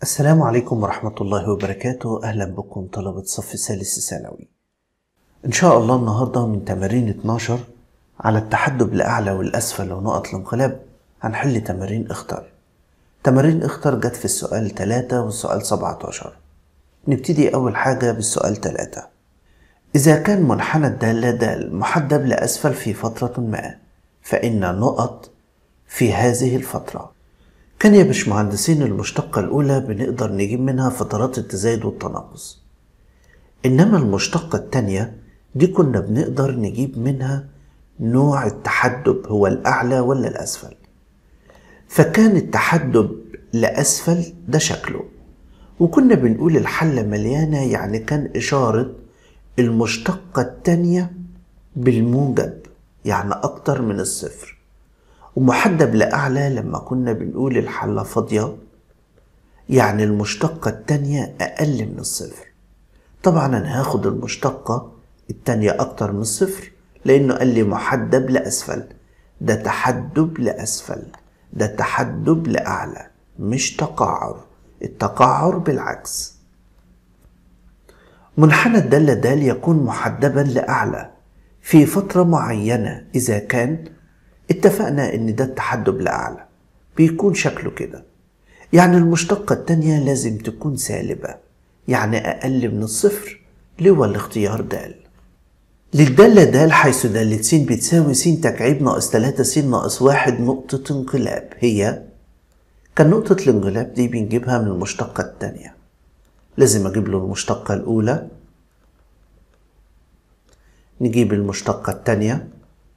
السلام عليكم ورحمة الله وبركاته أهلا بكم طلبة صف ثالث ثانوي إن شاء الله النهاردة من تمارين 12 على التحدب لأعلى والأسفل ونقط الانقلاب هنحل تمارين اختر تمارين اختر جت في السؤال 3 والسؤال 17 نبتدي أول حاجة بالسؤال 3 إذا كان منحنى الدالة دال محدب لأسفل في فترة ما فإن نقط في هذه الفترة كان يا باشمهندسين المشتقة الأولى بنقدر نجيب منها فترات التزايد والتناقص إنما المشتقة التانية دي كنا بنقدر نجيب منها نوع التحدب هو الأعلى ولا الأسفل فكان التحدب لأسفل ده شكله وكنا بنقول الحلة مليانة يعني كان إشارة المشتقة التانية بالموجب يعني أكتر من الصفر ومحدب لأعلى لما كنا بنقول الحلة فاضية يعني المشتقة التانية أقل من الصفر طبعا أنا هاخد المشتقة التانية أكتر من الصفر لأنه قال لي محدب لأسفل ده تحدب لأسفل ده تحدب لأعلى مش تقعر التقعر بالعكس منحنى الدالة دال يكون محدبا لأعلى في فترة معينة إذا كان اتفقنا ان ده التحدب لأعلى بيكون شكله كده يعني المشتقة التانية لازم تكون سالبة يعني أقل من الصفر اللي هو الاختيار دال للدالة دال حيث دالة س بتساوي س تكعيب ناقص تلاتة س ناقص واحد نقطة انقلاب هي كان نقطة الانقلاب دي بنجيبها من المشتقة التانية لازم أجيب له المشتقة الأولى نجيب المشتقة التانية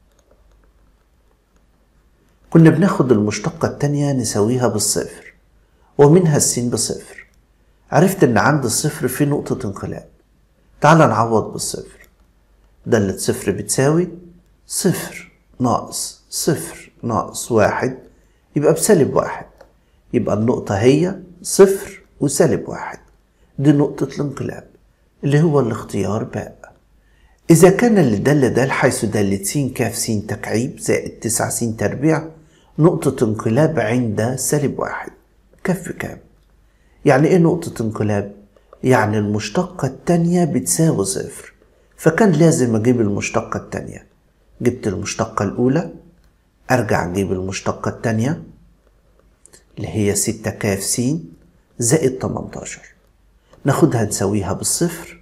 كنا بناخد المشتقة التانية نساويها بالصفر ومنها السين بصفر عرفت ان عند الصفر في نقطة انقلاب تعال نعوض بالصفر دالة صفر بتساوي صفر ناقص صفر ناقص واحد يبقى بسالب واحد يبقى النقطة هي صفر وسالب واحد دي نقطة الانقلاب اللي هو الاختيار باء إذا كان الدالة دال حيث دالة س كاف س تكعيب زائد تسعة س تربيع نقطة انقلاب عند سالب واحد كف كام يعني ايه نقطة انقلاب؟ يعني المشتقة التانية بتساوي صفر فكان لازم اجيب المشتقة التانية جبت المشتقة الأولى أرجع أجيب المشتقة التانية اللي هي ستة كاف س زائد تمنتاشر ناخدها نساويها بالصفر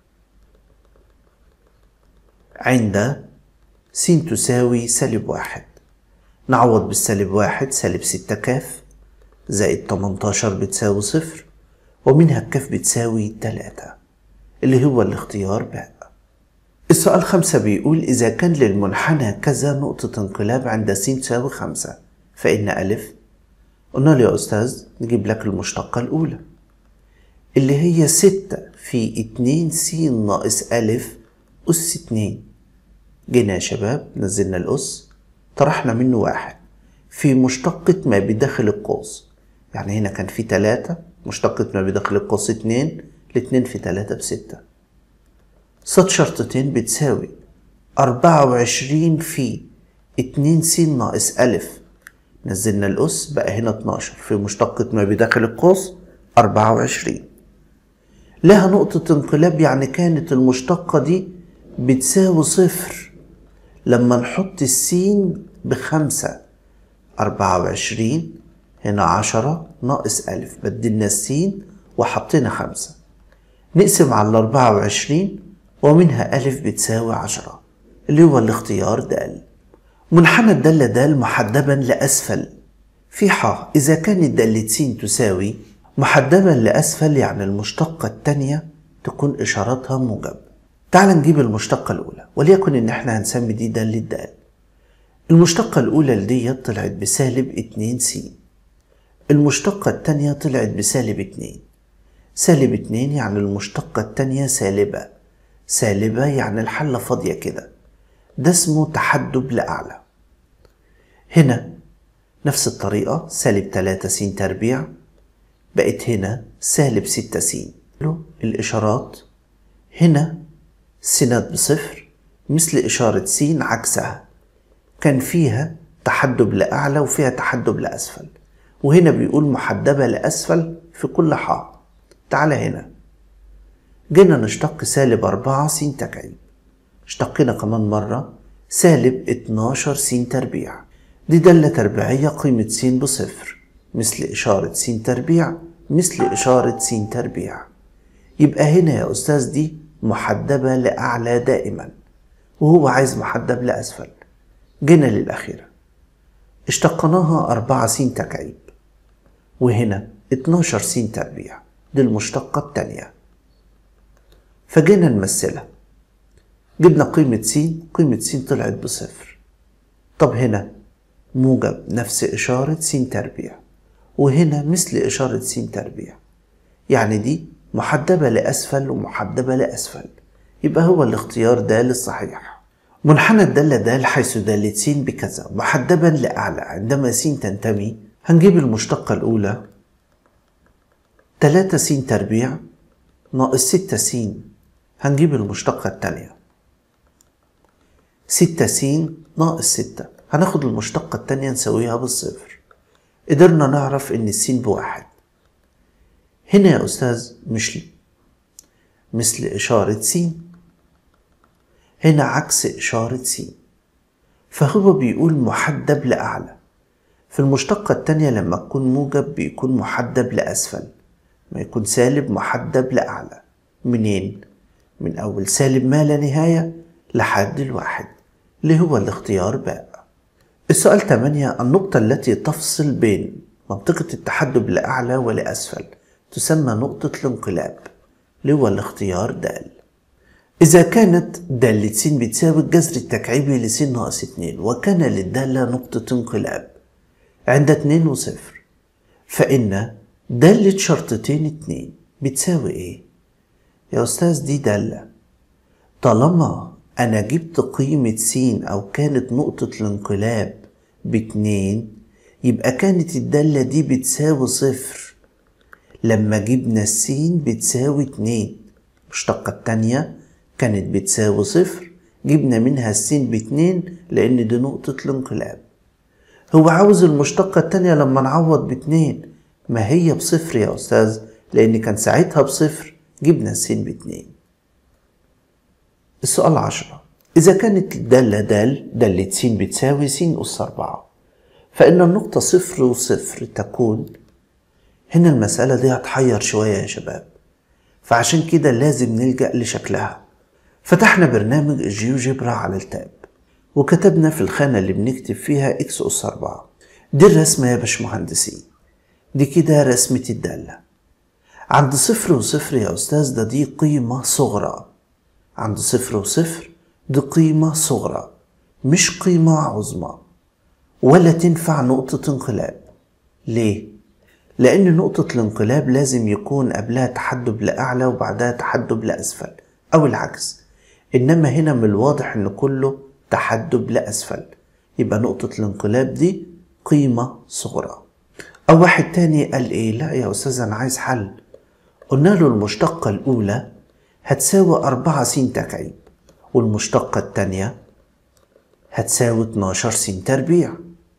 عند س تساوي سالب واحد نعوض بالسالب واحد سالب ستة كاف زائد تمنتاشر بتساوي صفر ومنها الكاف بتساوي تلاتة اللي هو الاختيار باء السؤال خمسة بيقول إذا كان للمنحنى كذا نقطة انقلاب عند س تساوي خمسة فإن ألف قلنا له يا أستاذ نجيب لك المشتقة الأولى اللي هي ستة في اتنين س ناقص ألف أس اتنين جينا يا شباب نزلنا الأس طرحنا منه واحد في مشتقة ما بداخل القوس يعني هنا كان في تلاتة مشتقة ما بداخل القوس اتنين الاتنين في تلاتة بستة صاد شرطتين بتساوي أربعة وعشرين في اتنين س ناقص ألف نزلنا الأس بقى هنا اتناشر في مشتقة ما بداخل القوس أربعة وعشرين لها نقطة انقلاب يعني كانت المشتقة دي بتساوي صفر لما نحط السين بخمسة أربعة وعشرين هنا عشرة ناقص ألف بدلنا السين وحطينا خمسة نقسم على الأربعة وعشرين ومنها ألف بتساوي عشرة اللي هو الاختيار دال منحنى الدالة دال محدبا لأسفل في ح إذا كانت دالة س تساوي محدبا لأسفل يعني المشتقة التانية تكون إشارتها موجب تعال نجيب المشتقة الأولى وليكن إن إحنا هنسمي دي دالة دال المشتقة الأولى لديت طلعت بسالب اتنين س المشتقة التانية طلعت بسالب اتنين سالب اتنين يعني المشتقة التانية سالبة سالبة يعني الحلة فاضية كده ده اسمه تحدب لأعلى هنا نفس الطريقة سالب تلاتة س تربيع بقت هنا سالب ستة س الإشارات هنا سينات بصفر مثل إشارة س عكسها كان فيها تحدب لأعلى وفيها تحدب لأسفل وهنا بيقول محدبة لأسفل في كل حاء تعالى هنا جينا نشتق سالب أربعة س تكعيب اشتقينا كمان مرة سالب اتناشر س تربيع دي دالة تربيعية قيمة س بصفر مثل إشارة س تربيع مثل إشارة س تربيع يبقى هنا يا أستاذ دي محدبة لأعلى دائما وهو عايز محدب لأسفل جينا للأخيرة اشتقناها أربعة س تكعيب وهنا اتناشر س تربيع دي المشتقة التانية فجينا نمثلها جبنا قيمة س قيمة س طلعت بصفر طب هنا موجب نفس إشارة س تربيع وهنا مثل إشارة س تربيع يعني دي محدبة لأسفل ومحدبة لأسفل يبقى هو الاختيار د الصحيح منحنى الدالة د حيث دالة س بكذا محدبا لأعلى عندما س تنتمي هنجيب المشتقة الأولى تلاتة س تربيع ناقص ستة س هنجيب المشتقة التانية ستة س ناقص ستة هناخد المشتقة التانية نسويها بالصفر قدرنا نعرف إن السين بواحد هنا يا أستاذ مش مثل إشارة س هنا عكس إشارة س فهو بيقول محدب لأعلى في المشتقة التانية لما تكون موجب بيكون محدب لأسفل ما يكون سالب محدب لأعلى منين؟ من أول سالب ما لا نهاية لحد الواحد اللي هو الاختيار باء السؤال 8 النقطة التي تفصل بين منطقة التحدب لأعلى ولأسفل تسمى نقطة الانقلاب اللي هو الاختيار د إذا كانت دالة س بتساوي الجذر التكعيبي لس ناقص اتنين وكان للدالة نقطة انقلاب عند اتنين وصفر فإن دالة شرطتين اتنين بتساوي ايه؟ يا أستاذ دي دالة طالما أنا جبت قيمة س أو كانت نقطة الانقلاب باتنين يبقى كانت الدالة دي بتساوي صفر لما جبنا السين بتساوي اتنين المشتقة التانية كانت بتساوي صفر جبنا منها السين باتنين لأن دي نقطة الانقلاب هو عاوز المشتقة التانية لما نعوض باتنين ما هي بصفر يا أستاذ لأن كان ساعتها بصفر جبنا السين باتنين السؤال عشرة إذا كانت الدالة دال دالة س بتساوي س أس أربعة فإن النقطة صفر وصفر تكون هنا المسألة دي هتحير شوية يا شباب فعشان كده لازم نلجأ لشكلها فتحنا برنامج الجيوجبرا على التاب وكتبنا في الخانة اللي بنكتب فيها إكس أس أربعة دي الرسمة يا باشمهندسين دي كده رسمة الدالة عند صفر وصفر يا أستاذ ده دي قيمة صغرى عند صفر وصفر دي قيمة صغرى مش قيمة عظمى ولا تنفع نقطة انقلاب ليه؟ لأن نقطة الانقلاب لازم يكون قبلها تحدب لأعلى وبعدها تحدب لأسفل أو العكس إنما هنا من الواضح إن كله تحدب لأسفل يبقى نقطة الانقلاب دي قيمة صغرى أو واحد تاني قال إيه لا يا أستاذ أنا عايز حل قلنا له المشتقة الأولى هتساوي أربعة س تكعيب والمشتقة التانية هتساوي 12 س تربيع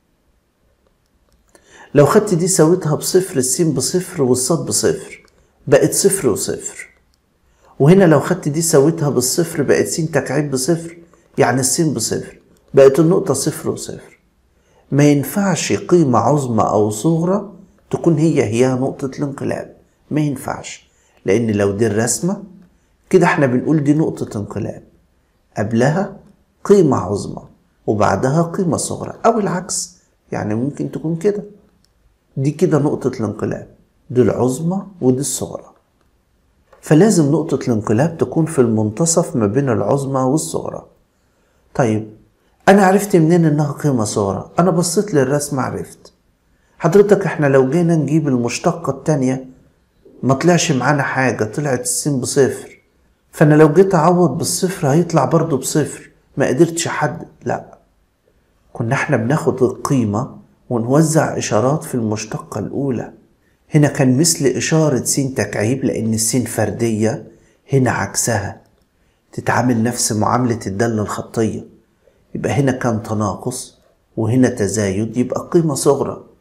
لو خدت دي سويتها بصفر السين بصفر والصاد بصفر بقت صفر وصفر وهنا لو خدت دي سويتها بالصفر بقت س تكعيب بصفر يعني السين بصفر بقت النقطة صفر وصفر ما ينفعش قيمة عظمى أو صغرى تكون هي هي نقطة الانقلاب ما ينفعش لأن لو دي الرسمة كده احنا بنقول دي نقطة انقلاب قبلها قيمة عظمى وبعدها قيمة صغرى أو العكس يعني ممكن تكون كده دي كده نقطة الانقلاب دي العظمى ودي الصغرى فلازم نقطة الانقلاب تكون في المنتصف ما بين العظمى والصغرى طيب أنا عرفت منين إنها قيمة صغرى أنا بصيت للرسم عرفت حضرتك احنا لو جينا نجيب المشتقة التانية ما طلعش معانا حاجة طلعت السين بصفر فأنا لو جيت أعوض بالصفر هيطلع برضو بصفر ما قدرتش أحدد لا كنا احنا بناخد القيمة ونوزع إشارات في المشتقة الأولى هنا كان مثل إشارة س تكعيب لأن السين فردية هنا عكسها تتعامل نفس معاملة الدالة الخطية يبقى هنا كان تناقص وهنا تزايد يبقى قيمة صغرى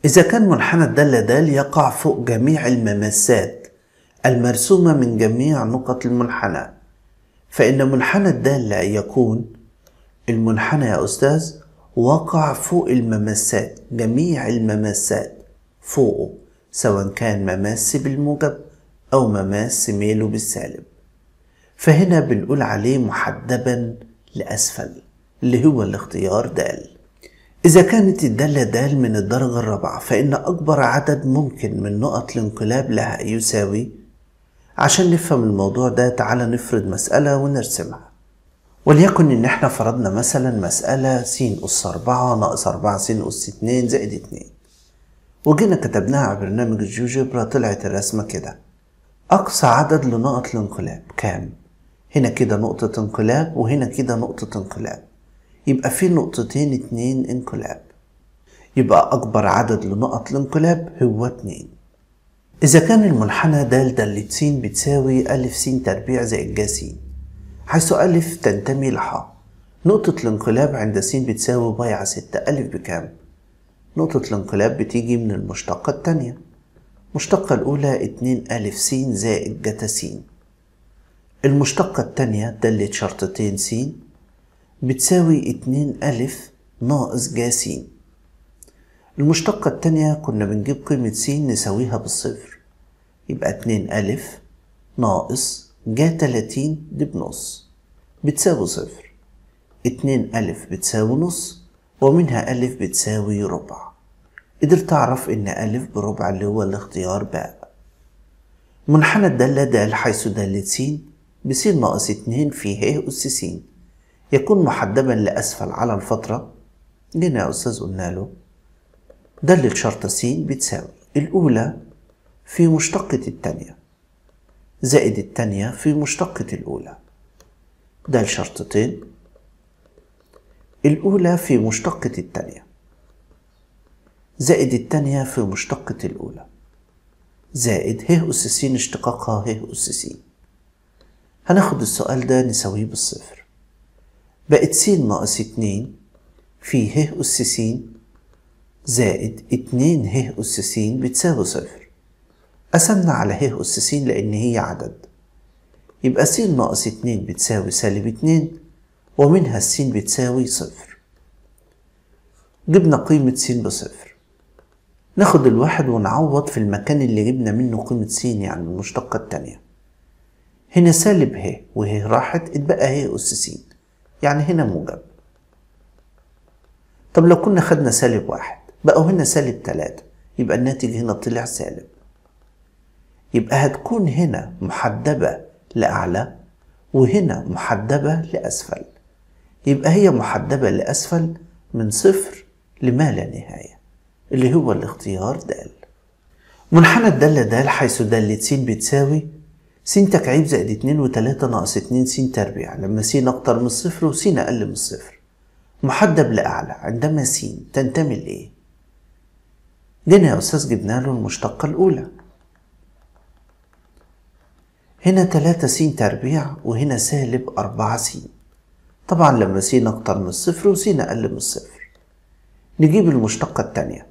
إذا كان منحنى الدالة د يقع فوق جميع المماسات المرسومة من جميع نقط المنحنى فإن منحنى الدالة يكون المنحنى يا أستاذ وقع فوق المماسات جميع المماسات فوقه سواء كان مماس بالموجب أو مماس ميله بالسالب فهنا بنقول عليه محدبا لأسفل اللي هو الاختيار د إذا كانت الدالة د من الدرجة الرابعة فإن أكبر عدد ممكن من نقط الانقلاب لها يساوي عشان نفهم الموضوع ده تعالى نفرض مسألة ونرسمها وليكن إن إحنا فرضنا مثلا مسألة س أس أربعة ناقص أربعة س أس اتنين زائد اتنين وجينا كتبناها على برنامج الجيوجبرا طلعت الرسمة كده أقصى عدد لنقط الانقلاب كام؟ هنا كده نقطة انقلاب وهنا كده نقطة انقلاب يبقى في نقطتين اتنين انقلاب يبقى أكبر عدد لنقط الانقلاب هو اتنين إذا كان المنحنى د دالة س بتساوي أ س تربيع زائد ج س حيث أ تنتمي لح نقطة الانقلاب عند س بتساوي باي على ستة أ بكام؟ نقطة الانقلاب بتيجي من المشتقة التانية المشتقة الأولى اتنين أ س زائد جتا س المشتقة التانية دالة شرطتين س بتساوي اتنين ألف ناقص ج س المشتقة التانية كنا بنجيب قيمة س نساويها بالصفر يبقى اتنين ألف ناقص ج تلاتين دي بنص بتساوي صفر اتنين ألف بتساوي نص ومنها ألف بتساوي ربع قدرت أعرف إن ألف بربع اللي هو الاختيار باء منحنى الدالة د حيث دالة س بس ناقص اتنين في ه أس س يكون محدبا لأسفل على الفترة جينا يا أستاذ قلنا له دالة شرط س بتساوي الأولى في مشتقة التانية زائد التانية في مشتقة الأولى ده شرطتين الأولى في مشتقة التانية زائد التانية في مشتقة الأولى زائد ه أس س اشتقاقها ه أس س هناخد السؤال ده نساويه بالصفر بقت س ناقص اتنين في ه أس س زائد اتنين ه أس س بتساوي صفر قسمنا على ه أس س لأن هي عدد يبقى س ناقص اتنين بتساوي سالب اتنين ومنها الس بتساوي صفر جبنا قيمة س بصفر ناخد الواحد ونعوض في المكان اللي جبنا منه قيمة س يعني المشتقة التانية هنا سالب ه وه راحت اتبقى ه أس س يعني هنا موجب طب لو كنا خدنا سالب واحد بقوا هنا سالب تلاتة يبقى الناتج هنا طلع سالب يبقى هتكون هنا محدبة لأعلى وهنا محدبة لأسفل يبقى هي محدبة لأسفل من صفر لما لا نهاية اللي هو الاختيار د منحنى الدالة د حيث دالة س بتساوي س تكعيب زائد اتنين وتلاتة ناقص اتنين س تربيع لما س أكتر من الصفر وس أقل من الصفر محدب لأعلى عندما س تنتمي لإيه؟ جينا يا أستاذ جبنا له المشتقة الأولى هنا تلاتة س تربيع وهنا سالب أربعة س طبعا لما س أكتر من الصفر وس أقل من الصفر نجيب المشتقة التانية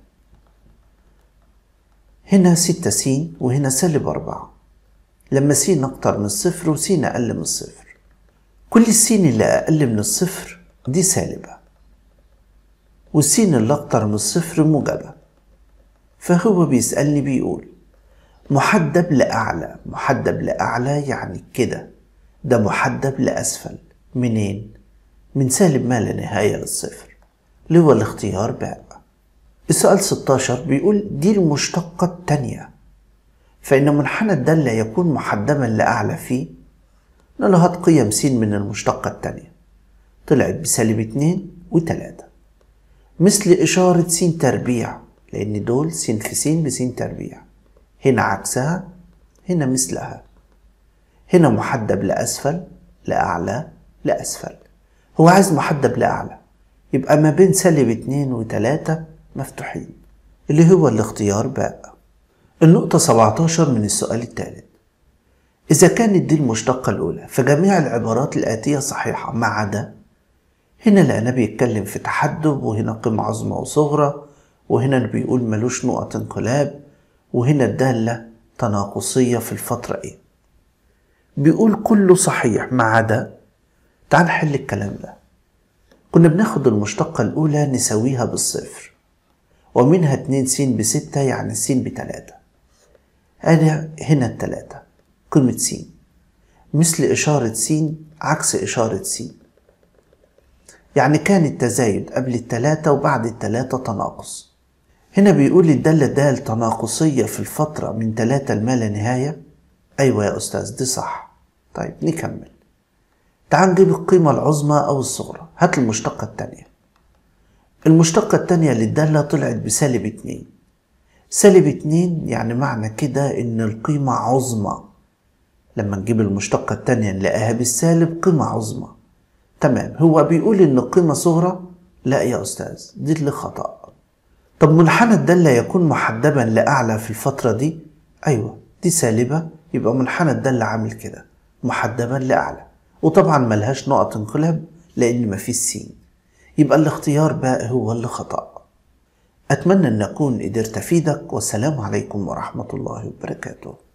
هنا ستة س وهنا سالب أربعة لما س أكتر من الصفر وس أقل من الصفر كل السين اللي أقل من الصفر دي سالبة والسين اللي أكتر من الصفر موجبة فهو بيسألني بيقول محدب لأعلى محدب لأعلى يعني كده ده محدب لأسفل منين؟ من سالب ما لا نهاية للصفر اللي هو الاختيار باء السؤال 16 بيقول دي المشتقة التانية فإن منحنى الدالة يكون محدبا لأعلى فيه له هات قيم س من المشتقة التانية طلعت بسالب اتنين وتلاتة مثل إشارة س تربيع لأن دول س في س بس تربيع هنا عكسها هنا مثلها هنا محدب لأسفل لأعلى لأسفل هو عايز محدب لأعلى يبقى ما بين سالب اتنين وتلاتة مفتوحين اللي هو الاختيار باء النقطة 17 من السؤال الثالث إذا كانت دي المشتقة الأولى فجميع العبارات الآتية صحيحة ما عدا هنا لقيناه بيتكلم في تحدب وهنا قيمة عظمى وصغرى وهنا بيقول ملوش نقط انقلاب وهنا الدالة تناقصية في الفترة ايه بيقول كله صحيح ما عدا تعال نحل الكلام ده كنا بناخد المشتقة الأولى نساويها بالصفر ومنها اتنين س بستة يعني س بتلاتة أنا هنا التلاتة قيمة س مثل إشارة س عكس إشارة س يعني كان التزايد قبل التلاتة وبعد التلاتة تناقص هنا بيقول الدالة دال تناقصية في الفترة من تلاتة لما لا نهاية أيوة يا أستاذ دي صح طيب نكمل تعال نجيب القيمة العظمى أو الصغرى هات المشتقة التانية المشتقة التانية للدالة طلعت بسالب اتنين سالب اتنين يعني معنى كده إن القيمة عظمى لما نجيب المشتقة التانية نلاقيها بالسالب قيمة عظمى تمام هو بيقول إن القيمة صغرى لا يا أستاذ دي اللي خطأ طب منحنى الدالة يكون محدبا لأعلى في الفترة دي أيوة دي سالبة يبقى منحنى الدالة عامل كده محدبا لأعلى وطبعا ملهاش نقط انقلاب لأن مفيش سين يبقى الاختيار باء هو اللي خطأ أتمنى أن أكون قدرت أفيدك والسلام عليكم ورحمة الله وبركاته